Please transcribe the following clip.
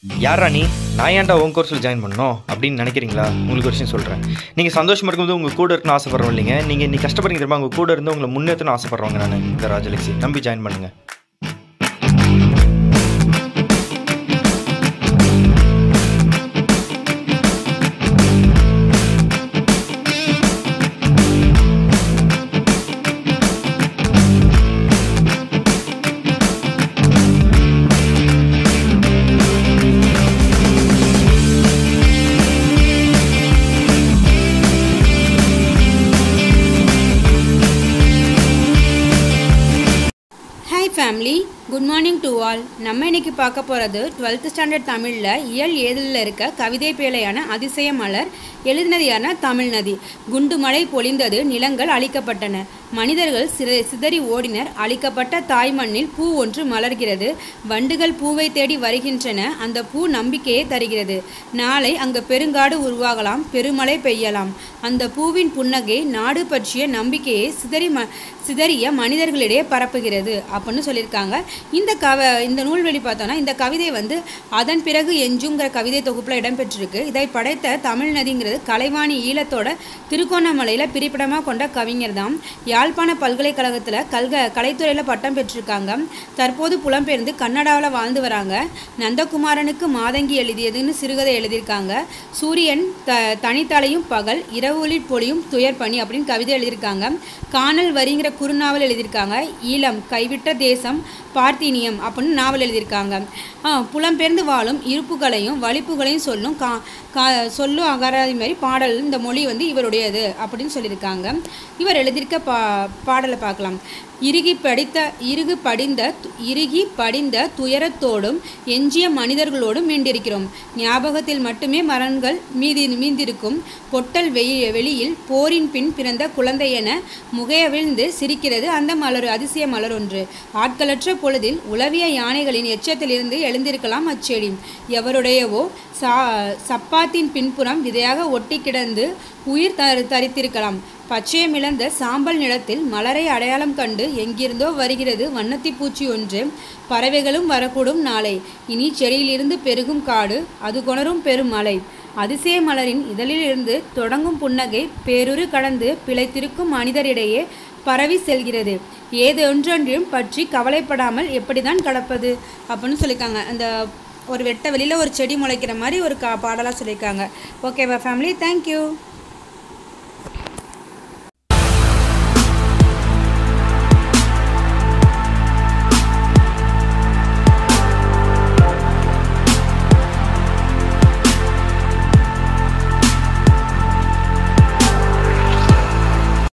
யாரா நீ நான் ஏன்டா உன் கோர்ஸில் ஜாயின் பண்ணணும் அப்படின்னு நினைக்கிறீங்களா உங்களுக்கு ஒரு விஷயம் சொல்கிறேன் நீங்கள் சந்தோஷமாக இருக்கும்போது உங்கள் கூட இருக்கணும்னு ஆசைப்படுறோம் இல்லைங்க நீங்கள் இன்னைக்கு கஷ்டப்படுறீங்க தெரியுமா உங்கள் கூட இருந்து உங்களை முன்னேற்றணும் ஆசைப்படுறவங்க நான் இந்த ராஜலட்சுமி நம்பி ஜாயின் பண்ணுங்கள் hi family good morning to all நம்ம இன்னைக்கு பார்க்க போகிறது டுவெல்த் ஸ்டாண்டர்ட் தமிழில் இயல் ஏழில் இருக்க கவிதை பேழையான அதிசய மலர் எழுதினது யாருன்னா தமிழ் நதி குண்டு மழை பொழிந்தது நிலங்கள் அழிக்கப்பட்டன மனிதர்கள் சிற சிதறி ஓடினர் அழிக்கப்பட்ட தாய் மண்ணில் பூ ஒன்று மலர்கிறது வண்டுகள் பூவை தேடி வருகின்றன அந்த பூ நம்பிக்கையை தருகிறது நாளை அங்கு பெருங்காடு உருவாகலாம் பெருமழை பெய்யலாம் அந்த பூவின் புன்னகை நாடு பற்றிய நம்பிக்கையை சிதறி ம சிதறிய மனிதர்களிடையே பரப்புகிறது அப்படின்னு சொல்லியிருக்காங்க இந்த கவ இந்த நூல்வெளி பார்த்தோன்னா இந்த கவிதை வந்து அதன் பிறகு எஞ்சுங்கிற கவிதை தொகுப்பில் இடம்பெற்றிருக்கு இதை படைத்த தமிழ் நதிங்கிறது கலைவாணி ஈழத்தோட திருகோணமலையில் பிரிப்பிடமாக கொண்ட கவிஞர் தான் யாழ்ப்பாண பல்கலைக்கழகத்தில் கல்க கலைத்துறையில் பட்டம் பெற்றிருக்காங்க தற்போது புலம்பெயர்ந்து கன்னடாவில் வாழ்ந்து வராங்க நந்தகுமாரனுக்கு மாதங்கி எழுதியதுன்னு சிறுகதை எழுதியிருக்காங்க சூரியன் த தனித்தலையும் பகல் இரவுளில் பொழியும் துயர் பனி அப்படின்னு கவிதை எழுதியிருக்காங்க காணல் வரிங்கிற குறுநாவல் எழுதியிருக்காங்க ஈழம் கைவிட்ட தேசம் பார்த்தீனியம் அப்படின்னு நாவல் எழுதியிருக்காங்க ஆ, புலம்பெயர்ந்து வாழும் இருப்புகளையும் வலிப்புகளையும் சொல்லும் கா கா சொல்லும் அகராதி மாதிரி பாடல் இந்த மொழி வந்து இவருடையது அப்படின்னு சொல்லியிருக்காங்க இவர் எழுதியிருக்க பா பாடலை பார்க்கலாம் இறுகி படித்த இறுகு படிந்த து- இறுகி படிந்த துயரத்தோடும் எஞ்சிய மனிதர்களோடும் மீண்டிருக்கிறோம் ஞாபகத்தில் மட்டுமே மரங்கள் மீதி மீந்திருக்கும் பொட்டல் வெளி வெளியில் போரின் பின் பிறந்த குழந்தை என முகையவிழ்ந்து சிரிக்கிறது அந்த மலர் அதிசய மலர் ஒன்று ஆட்களற்ற பொழுதில் உளவிய யானைகளின் எச்சத்திலிருந்து எழுந்திருக்கலாம் அச்செடி எவருடையவோ சா சப்பாத்தின் பின்புறம் விதையாக ஒட்டி கிடந்து உயிர் தரு தரித்திருக்கலாம் பச்சையமிழந்த சாம்பல் நிலத்தில் மலரை அடையாளம் கண்டு எங்கிருந்தோ வருகிறது வண்ணத்தி பூச்சி ஒன்று பறவைகளும் வரக்கூடும் நாளை இனி செடியிலிருந்து பெருகும் காடு அது கொணரும் பெருமலை அதிசய மலரின் இதழிலிருந்து தொடங்கும் புன்னகை பேருரு கடந்து பிழைத்திருக்கும் மனிதரிடையே பரவி செல்கிறது ஏதொன்றொன்றையும் பற்றி கவலைப்படாமல் எப்படிதான் கடப்பது அப்படின்னு சொல்லியிருக்காங்க அந்த ஒரு வெட்ட வெளியில் ஒரு செடி முளைக்கிற மாதிரி ஒரு கா பாடலாக சொல்லியிருக்காங்க ஓகேவா ஃபேமிலி தேங்க்யூ